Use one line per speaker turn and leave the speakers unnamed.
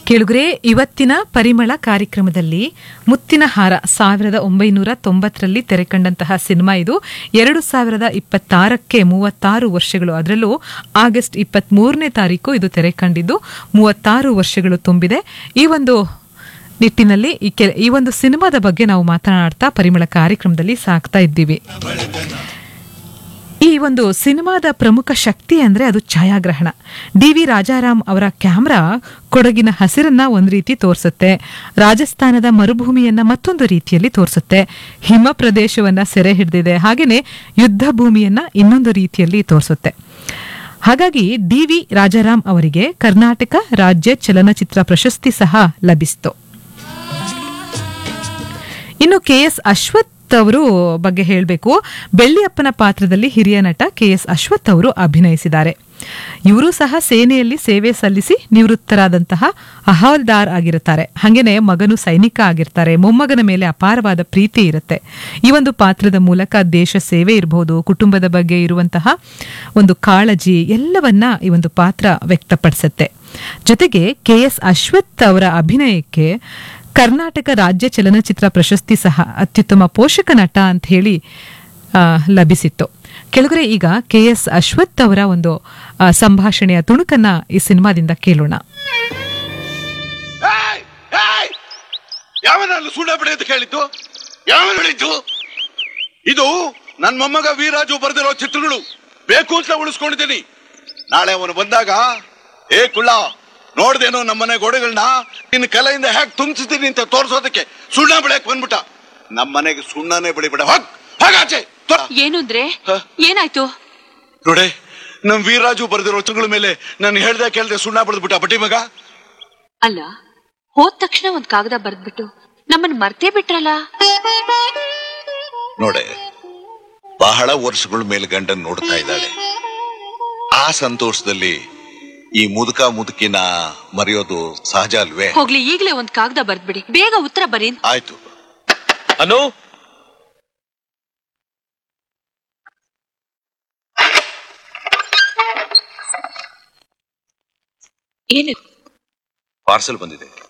ಕೇಳುಗರೆ ಇವತ್ತಿನ ಪರಿಮಳ ಕಾರ್ಯಕ್ರಮದಲ್ಲಿ ಮುತ್ತಿನ ಹಾರ ಸಾವಿರದ ಒಂಬೈನೂರ ತೊಂಬತ್ತರಲ್ಲಿ ತೆರೆಕಂಡಂತಹ ಸಿನಿಮಾ ಇದು ಎರಡು ಸಾವಿರದ ಇಪ್ಪತ್ತಾರಕ್ಕೆ ಮೂವತ್ತಾರು ವರ್ಷಗಳು ಅದರಲ್ಲೂ ಆಗಸ್ಟ್ ಇಪ್ಪತ್ಮೂರನೇ ತಾರೀಕು ಇದು ತೆರೆ ಕಂಡಿದ್ದು ಮೂವತ್ತಾರು ವರ್ಷಗಳು ತುಂಬಿದೆ ಈ ಒಂದು ನಿಟ್ಟಿನಲ್ಲಿ ಈ ಕೆ ಈ ಒಂದು ಸಿನಿಮಾದ ಬಗ್ಗೆ ನಾವು ಮಾತನಾಡ್ತಾ ಪರಿಮಳ ಕಾರ್ಯಕ್ರಮದಲ್ಲಿ ಸಾಕ್ತಾ ಇದ್ದೀವಿ ಈ ಒಂದು ಸಿನಿಮಾದ ಪ್ರಮುಖ ಶಕ್ತಿ ಅಂದ್ರೆ ಅದು ಛಾಯಾಗ್ರಹಣ ಡಿ ವಿ ರಾಜಾರಾಮ್ ಅವರ ಕ್ಯಾಮ್ರಾ ಕೊಡಗಿನ ಹಸಿರನ್ನ ಒಂದು ರೀತಿ ತೋರಿಸುತ್ತೆ ರಾಜಸ್ಥಾನದ ಮರುಭೂಮಿಯನ್ನ ಮತ್ತೊಂದು ರೀತಿಯಲ್ಲಿ ತೋರಿಸುತ್ತೆ ಹಿಮ ಪ್ರದೇಶವನ್ನ ಸೆರೆ ಹಿಡಿದಿದೆ ಹಾಗೇನೆ ಯುದ್ಧ ಭೂಮಿಯನ್ನ ಇನ್ನೊಂದು ರೀತಿಯಲ್ಲಿ ತೋರಿಸುತ್ತೆ ಹಾಗಾಗಿ ಡಿ ವಿ ರಾಜಾರಾಮ್ ಅವರಿಗೆ ಕರ್ನಾಟಕ ರಾಜ್ಯ ಚಲನಚಿತ್ರ ಪ್ರಶಸ್ತಿ ಸಹ ಲಭಿಸಿತು ಇನ್ನು ಕೆ ಎಸ್ ಅಶ್ವಥ್ ಅವರು ಬಗ್ಗೆ ಹೇಳಬೇಕು ಬೆಳ್ಳಿಯಪ್ಪನ ಪಾತ್ರದಲ್ಲಿ ಹಿರಿಯ ನಟ ಕೆ ಎಸ್ ಅಶ್ವಥ್ ಅವರು ಅಭಿನಯಿಸಿದ್ದಾರೆ ಇವರು ಸಹ ಸೇನೆಯಲ್ಲಿ ಸೇವೆ ಸಲ್ಲಿಸಿ ನಿವೃತ್ತರಾದಂತಹ ಅಹಲ್ದಾರ್ ಆಗಿರುತ್ತಾರೆ ಹಾಗೇನೆ ಮಗನು ಸೈನಿಕ ಆಗಿರ್ತಾರೆ ಮೊಮ್ಮಗನ ಮೇಲೆ ಅಪಾರವಾದ ಪ್ರೀತಿ ಇರುತ್ತೆ ಈ ಒಂದು ಪಾತ್ರದ ಮೂಲಕ ದೇಶ ಸೇವೆ ಇರಬಹುದು ಕುಟುಂಬದ ಬಗ್ಗೆ ಇರುವಂತಹ ಒಂದು ಕಾಳಜಿ ಎಲ್ಲವನ್ನ ಈ ಒಂದು ಪಾತ್ರ ವ್ಯಕ್ತಪಡಿಸುತ್ತೆ ಜೊತೆಗೆ ಕೆ ಎಸ್ ಅಶ್ವಥ್ ಅವರ ಅಭಿನಯಕ್ಕೆ ಕರ್ನಾಟಕ ರಾಜ್ಯ ಚಲನಚಿತ್ರ ಪ್ರಶಸ್ತಿ ಸಹ ಅತ್ಯುತ್ತಮ ಪೋಷಕ ನಟ ಅಂತ ಹೇಳಿ ಆ, ಲಭಿಸಿತ್ತು ಕೆಳಗರೆ ಈಗ ಕೆ ಎಸ್ ಅಶ್ವಥ್ ಅವರ ಒಂದು ಆ, ಸಂಭಾಷಣೆಯ ತುಣುಕನ್ನ ಈ ಸಿನಿಮಾದಿಂದ ಕೇಳೋಣ
ಏಯ್! ಏಯ್! ಯಾವನಲ್ಲಿ ಸುಳ್ಳ ಬಿಡಿ ಅಂತ ಕೇಳಿದ್ದು ಯಾವ ಹೇಳಿದ್ದು ಇದು ನನ್ ಮೊಮ್ಮಗ ವೀರಾಜು ಬರೆದಿರೋ ಚಿತ್ರಗಳು ಬೇಕು ಅಂತ ಉಳಿಸ್ಕೊಂಡಿದ್ದೀನಿ ನಾಳೆ ಅವನು ಬಂದಾಗ ಏ ಕುಳ್ಳ ನೋಡ್ದೇನೋ ನಮ್ಮನೆ ಗೋಡೆಗಳನ್ನ ನಿನ್ನ ಕಲೆಯಿಂದ ಹೇಗ್ ತುಂಬಿಸಿದ್ದೀನಿ ಅಂತ ತೋರ್ಸೋದಕ್ಕೆ ಸುಣ್ಣ ಬೆಳೆಯಕ್ ಬಂದ್ಬಿಟ್ಟ ನಮ್ಮನೆಗೆ ಸುಣ್ಣನೇ ಬೆಳಿಬೇಡ ಹೋಗ್ ಹಾಗಾಚೆ
ಏನು ಅಂದ್ರೆ
ಹ?
ಏನಾಯ್ತು
ನೋಡೆ ನಮ್ ವೀರಾಜು ಬರೆದಿರೋ ಚಿತ್ರಗಳ ಮೇಲೆ ನಾನು ಹೇಳ್ದೆ ಕೇಳ್ದೆ ಸುಣ್ಣ ಬರೆದ್ಬಿಟ್ಟ ಬಟ್ಟಿ ಮಗ
ಅಲ್ಲ ಹೋದ್ ತಕ್ಷಣ ಒಂದ್ ಕಾಗದ ಬರ್ದ್ಬಿಟ್ಟು ನಮ್ಮನ್ ಮರ್ತೇ ಬಿಟ್ರಲ್ಲ
ನೋಡೆ ಬಹಳ ವರ್ಷಗಳ ಮೇಲೆ ಗಂಡನ್ ನೋಡ್ತಾ ಇದ್ದಾಳೆ ಆ ಸಂತೋಷದಲ್ಲಿ ಈ ಮುದುಕ ಮುದುಕಿನ ಮರೆಯೋದು ಸಹಜ ಅಲ್ವೇ
ಹೋಗ್ಲಿ ಈಗ್ಲೇ ಒಂದ್ ಕಾಗದ ಬರ್ದ್ಬಿಡಿ ಬೇಗ ಉತ್ತರ ಬರೀ
ಆಯ್ತು
ಅನು
ಏನು
ಪಾರ್ಸಲ್ ಬಂದಿದೆ